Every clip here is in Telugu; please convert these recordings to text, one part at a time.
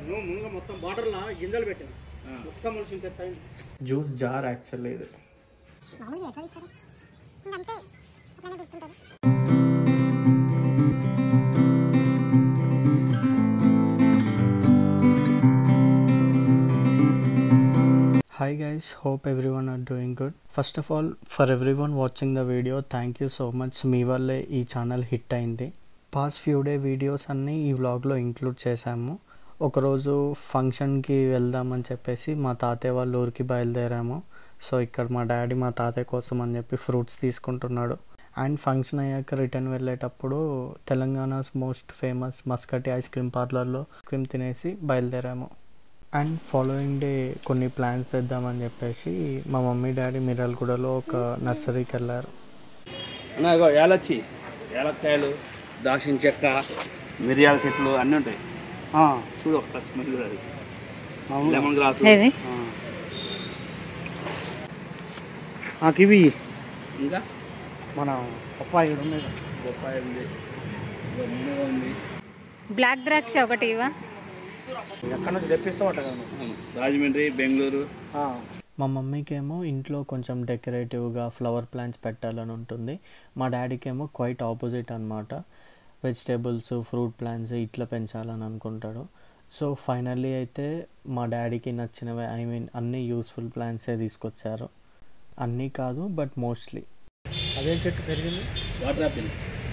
నేను ముందుగా మొత్తం బార్డర్లో గింజలు పెట్టాను మొత్తం మనిషి ఇంత టైం జ్యూస్ జార్ యాక్చువల్లీ ఇది మామూలుగా ఎట్లా ఇస్తారు ఇంకా అంతే అట్లనే పెడుతుంటారు Hi guys, hope everyone are doing good. First of all, for everyone watching the video, thank you so much. మీ వల్లే ఈ ఛానల్ హిట్ అయింది పాస్ట్ ఫ్యూ డే వీడియోస్ అన్నీ ఈ వ్లాగ్లో ఇంక్లూడ్ చేశాము ఒకరోజు ఫంక్షన్కి వెళ్దామని చెప్పేసి మా తాతయ్య వాళ్ళ ఊరికి బయలుదేరాము సో ఇక్కడ మా డాడీ మా తాతయ్య కోసం అని చెప్పి ఫ్రూట్స్ తీసుకుంటున్నాడు అండ్ ఫంక్షన్ అయ్యాక రిటర్న్ వెళ్ళేటప్పుడు Telangana's most famous Muskati ice cream పార్లర్లో ఐస్ క్రీమ్ తినేసి బయలుదేరాము అండ్ ఫాలోయింగ్ డే కొన్ని ప్లాన్స్ తెద్దామని చెప్పేసి మా మమ్మీ డాడీ మిర్యాలగూడలో ఒక నర్సరీకి వెళ్ళారు అన్న ఇగో ఏలచ్చి ఏలక్కాయలు దాల్చిన చెక్క మిరియాల చెట్లు అన్నీ ఉంటాయి చూడు ఒక స్మెల్ కూడా అది లెమన్ గ్రాస్ ఏది కివి ఇంకా మన పప్పాయి ఇక్కడ ఉన్నాయి బొప్పాయి ఉంది ఇగో మునగ ఉంది బ్లాక్ ద్రాక్ష ఒకటి ఇవా ఎక్కడ నుంచి తెప్పిస్తామట కదా అవును. రాజమండ్రి బెంగళూరు మా మమ్మీకేమో ఇంట్లో కొంచెం డెకరేటివ్గా ఫ్లవర్ ప్లాంట్స్ పెట్టాలని ఉంటుంది మా డాడీకేమో క్వైట్ ఆపోజిట్ అనమాట వెజిటేబుల్స్ ఫ్రూట్ ప్లాంట్స్ ఇట్లా పెంచాలని అనుకుంటాడు సో ఫైనల్లీ అయితే మా డాడీకి నచ్చినవి ఐ మీన్ అన్ని యూస్ఫుల్ ప్లాంట్సే తీసుకొచ్చారు అన్నీ కాదు బట్ మోస్ట్లీ అదేం చెట్టు పెరిగింది వాటర్ ఆపిల్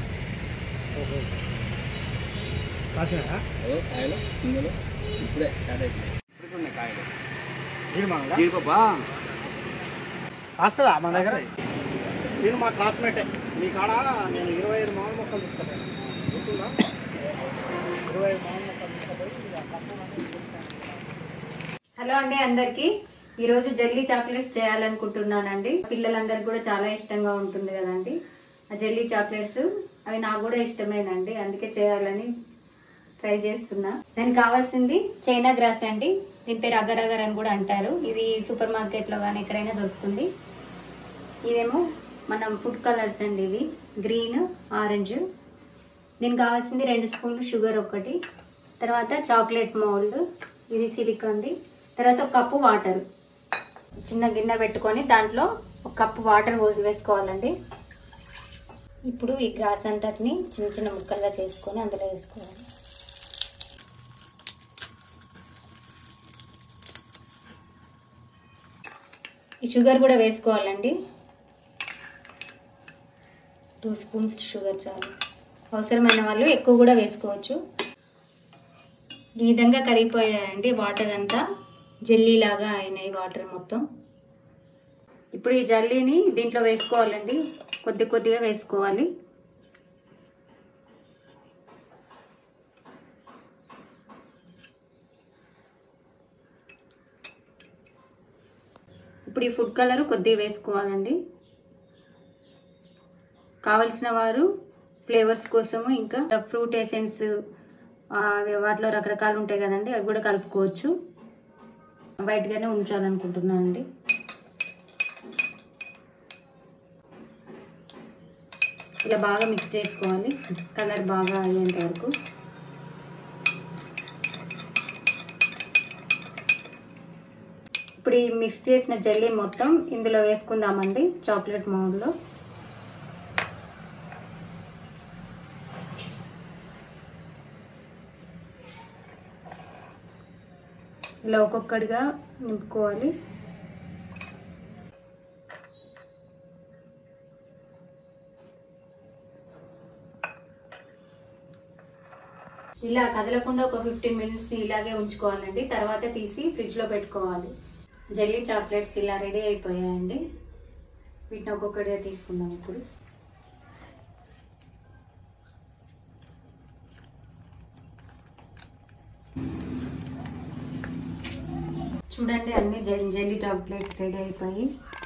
కాసినా అదో కాయలు కిందలు ఇప్పుడే స్టార్ట్ అయిపోయింది ఇప్పటికి ఉన్నాయి కాయలు జీడిమాంగ జీడిపప్ప కాస్తుందా మన దగ్గర నేను మా క్లాస్మేటే మీ కాడ నేను ఇరవై ఐదు మామిడి మొక్కలు తీసుకుపోయాను గుర్తుందా ఇరవై ఐదు మామిడి మొక్కలు తీసుకుపోయి ఇక పక్కన అన్ని తీసుకుపోయాను. హలో అండి అందరికి ఈ రోజు జెల్లీ చాక్లెట్స్ చేయాలనుకుంటున్నానండి పిల్లలందరికీ కూడా చాలా ఇష్టంగా ఉంటుంది కదండి ఆ జెల్లీ చాక్లెట్స్ అవి నాకు కూడా ఇష్టమేనండి అందుకే చేయాలని ట్రై చేస్తున్నా దానికి కావాల్సింది చైనా గ్రాస్ అండి దీని పేరు అగర్ అగర్ అని కూడా అంటారు ఇది సూపర్ మార్కెట్లో కానీ ఎక్కడైనా దొరుకుతుంది ఇదేమో మనం ఫుడ్ కలర్స్ అండి ఇవి గ్రీన్ ఆరెంజ్ దీనికి కావాల్సింది రెండు స్పూన్లు షుగర్ ఒకటి తర్వాత చాక్లెట్ మౌల్డ్ ఇది సిలికాన్ది తర్వాత ఒక కప్పు వాటర్ చిన్న గిన్నె పెట్టుకొని దాంట్లో ఒక కప్పు వాటర్ పోసి వేసుకోవాలండి ఇప్పుడు ఈ గ్రాస్ అంతటిని చిన్న చిన్న ముక్కలుగా చేసుకొని అందులో వేసుకోవాలి ఈ షుగర్ కూడా వేసుకోవాలండి టూ స్పూన్స్ షుగర్ చాలు అవసరమైన వాళ్ళు ఎక్కువ కూడా వేసుకోవచ్చు ఈ విధంగా కరిగిపోయాయండి వాటర్ అంతా జెల్లీ లాగా అయినాయి వాటర్ మొత్తం ఇప్పుడు ఈ జల్లీని దీంట్లో వేసుకోవాలండి కొద్ది కొద్దిగా వేసుకోవాలి ఇప్పుడు ఈ ఫుడ్ కలర్ కొద్దిగా వేసుకోవాలండి కావలసిన వారు ఫ్లేవర్స్ కోసము ఇంకా ఫ్రూట్ ఎసెన్స్ వాటిలో రకరకాలు ఉంటాయి కదండి అవి కూడా కలుపుకోవచ్చు వైట్గానే ఉంచాలనుకుంటున్నాను అండి ఇలా బాగా మిక్స్ చేసుకోవాలి కలర్ బాగా అయ్యేంత వరకు ఇప్పుడు ఈ మిక్స్ చేసిన జెల్లీ మొత్తం ఇందులో వేసుకుందామండి చాక్లెట్ మౌండ్లో ఇలా ఒక్కొక్కటిగా నింపుకోవాలి ఇలా కదలకుండా ఒక ఫిఫ్టీన్ మినిట్స్ ఇలాగే ఉంచుకోవాలండి తర్వాత తీసి ఫ్రిడ్జ్లో పెట్టుకోవాలి జెల్లీ చాక్లెట్స్ ఇలా రెడీ అయిపోయాయండి వీటిని ఒక్కొక్కటిగా తీసుకుందాం ఇప్పుడు చూడండి అన్ని జెల్ జెల్లీ చాక్లెట్స్ రెడీ అయిపోయి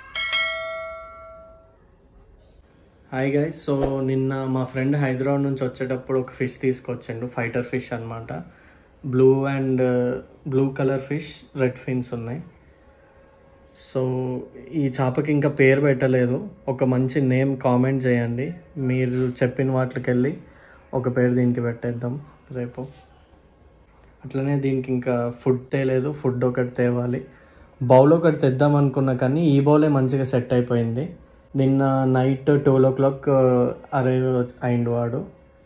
హాయ్ గైస్ సో నిన్న మా ఫ్రెండ్ హైదరాబాద్ నుంచి వచ్చేటప్పుడు ఒక ఫిష్ తీసుకొచ్చిండు ఫైటర్ ఫిష్ అనమాట blue and blue colour fish red fins ఉన్నాయి సో ఈ చేపకి ఇంకా పేరు పెట్టలేదు ఒక మంచి నేమ్ కామెంట్ చేయండి మీరు చెప్పిన వాటికి వెళ్ళి ఒక పేరు దీనికి పెట్టేద్దాం రేపు అట్లనే దీనికి ఇంకా ఫుడ్ తేలేదు ఫుడ్ ఒకటి తేవాలి బౌల్ ఒకటి తెద్దాం అనుకున్నా కానీ ఈ బౌలే మంచిగా సెట్ అయిపోయింది నిన్న night twelve o'clock arrive అయిండు వాడు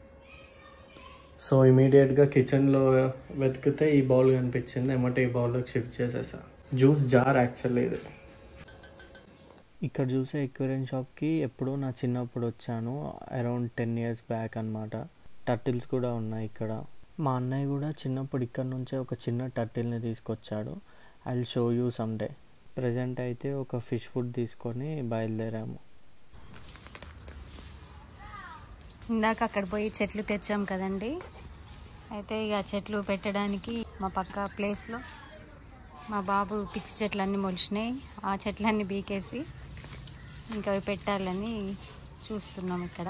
సో ఇమీడియట్గా కిచెన్లో వెతికితే ఈ బౌల్ కనిపించింది ఏమంటే ఈ బౌల్లోకి షిఫ్ట్ చేసేసా జ్యూస్ జార్ యాక్చువల్లీ ఇది ఇక్కడ చూసే ఎక్వేరియం షాప్కి ఎప్పుడో నా చిన్నప్పుడు వచ్చాను అరౌండ్ టెన్ ఇయర్స్ బ్యాక్ అనమాట టర్టిల్స్ కూడా ఉన్నాయి ఇక్కడ మా అన్నయ్య కూడా చిన్నప్పుడు ఇక్కడ నుంచే ఒక చిన్న టర్టిల్ని తీసుకొచ్చాడు I will show you some day present అయితే ఒక ఫిష్ ఫుడ్ తీసుకొని బయలుదేరాము ఇందాక అక్కడ పోయి చెట్లు తెచ్చాం కదండి అయితే ఇక చెట్లు పెట్టడానికి మా పక్క ప్లేస్లో మా బాబు పిచ్చి చెట్లన్నీ మొలిచినాయి ఆ చెట్లన్నీ బీకేసి ఇంకా అవి పెట్టాలని చూస్తున్నాం ఇక్కడ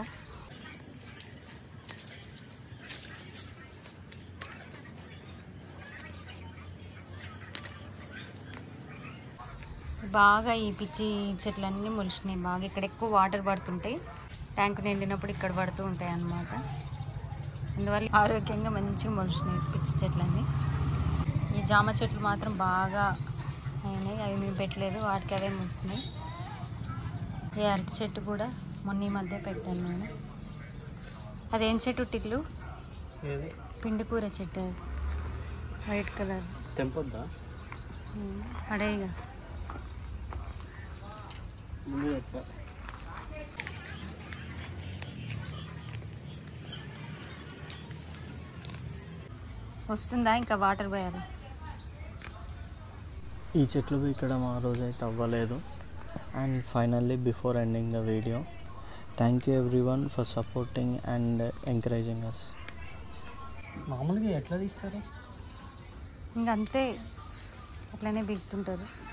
బాగా ఈ పిచ్చి చెట్లన్నీ మొలిచినాయి బాగా ఇక్కడ ఎక్కువ వాటర్ పడుతుంటాయి ట్యాంక్ నిండినప్పుడు ఇక్కడ పడుతూ ఉంటాయి అన్నమాట అందువల్ల ఆరోగ్యంగా మంచిగా మొలిచినాయి పిచ్చి చెట్లన్నీ ఈ జామ చెట్లు మాత్రం బాగా అయినాయి అవి మేము పెట్టలేదు వాటికి అవే మొలిచినాయి ఈ అరటి చెట్టు కూడా మొన్న ఈ మధ్య పెట్టాను నేను అదేం చెట్టు టిల్లు పిండి కూర చెట్టు అది. వైట్ కలర్ తెంపొద్దా పడేగా వస్తుందా ఇంకా వాటర్ పోయాలి ఈ చెట్లు ఇక్కడ మా రోజు అయితే అవ్వలేదు and finally before ending the video thank you everyone for supporting and encouraging us మామూలుగా ఎట్లా తీస్తారు ఇంకా అంతే అట్లనే బిగుతుంటారు